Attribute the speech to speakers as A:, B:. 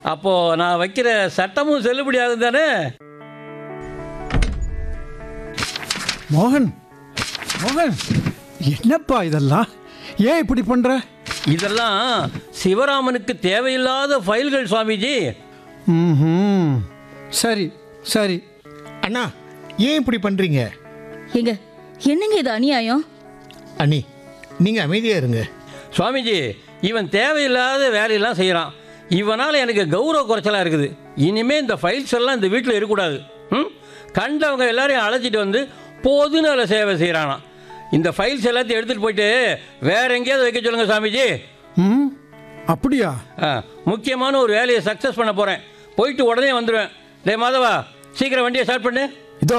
A: அப்போ நான் வைக்கிற சட்டமும் செல்லுபடி ஆகும் தானே
B: மோகன் மோகன் என்னப்பா இதெல்லாம் ஏன் இப்படி பண்ற
A: இதெல்லாம் சிவராமனுக்கு தேவையில்லாத ஃபைல்கள் சுவாமிஜி
B: ம்ஹும். சரி சரி
C: அண்ணா ஏன் இப்படி பண்றீங்க
D: ஏங்க என்னங்க இது அநியாயம்
C: அண்ணி நீங்க அமைதியா இருங்க
A: சுவாமிஜி இவன் தேவையில்லாத வேலையெல்லாம் செய்கிறான் இவனால் எனக்கு கௌரவ குறைச்சலாக இருக்குது இனிமே இந்த ஃபைல்ஸ் எல்லாம் இந்த வீட்டில் இருக்கக்கூடாது ம் கண்டவங்க எல்லாரையும் அழைச்சிட்டு வந்து பொதுநல சேவை செய்கிறானாம் இந்த ஃபைல்ஸ் எல்லாத்தையும் எடுத்துகிட்டு போயிட்டு வேற எங்கேயாவது வைக்க சொல்லுங்க சுவாமிஜி
B: ம் அப்படியா
A: ஆ, முக்கியமான ஒரு வேலையை சக்ஸஸ் பண்ண போகிறேன் போயிட்டு உடனே வந்துடுவேன் டேய் மாதவா சீக்கிரம் வண்டியை ஸ்டார்ட் பண்ணு
C: இதோ